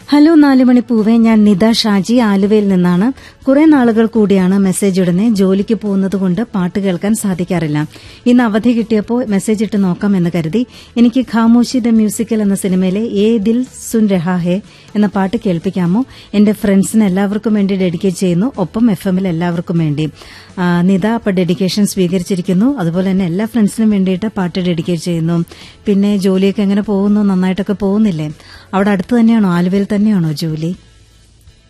hello നാലുമണി പൂവേ ഞാൻ നിത ഷാജി ആലുവയിൽ നിന്നാണ് കുറെ നാളുകൾ കൂടിയാണ് മെസ്സേജ് ഇടുന്നേ ജോലിക്ക് പോകുന്നത് കൊണ്ട് പാട്ട് കേൾക്കാൻ സാധിക്കാറില്ല ഇന്ന് അവധി കിട്ടിയപ്പോൾ മെസ്സേജ് ഇട്ട് നോക്കാം എന്ന് കരുതി എനിക്ക് ഖാമോഷി ദ മ്യൂസിക്കൽ എന്ന സിനിമയിലെ ഏ ദിൽ സുൻ രഹാ ഹേ എന്ന പാട്ട് കേൾപ്പിക്കാമോ എന്റെ ഫ്രണ്ട്സിന് എല്ലാവർക്കും വേണ്ടി ഡെഡിക്കേറ്റ് ചെയ്യുന്നു ഒപ്പം എഫ് എമ്മിൽ എല്ലാവർക്കും വേണ്ടി ആ, നിത അപ്പൊ ഡെഡിക്കേഷൻ സ്വീകരിച്ചിരിക്കുന്നു അതുപോലെ തന്നെ എല്ലാ ഫ്രണ്ട്സിനും വേണ്ടിയിട്ട് പാട്ട് ഡെഡിക്കേറ്റ് ചെയ്യുന്നു പിന്നെ ജോലിയൊക്കെ എങ്ങനെ പോകുന്നു നന്നായിട്ടൊക്കെ പോകുന്നില്ലേ അവിടെ അടുത്ത് തന്നെയാണോ ആലുവയിൽ തന്നെയാണോ ജോലി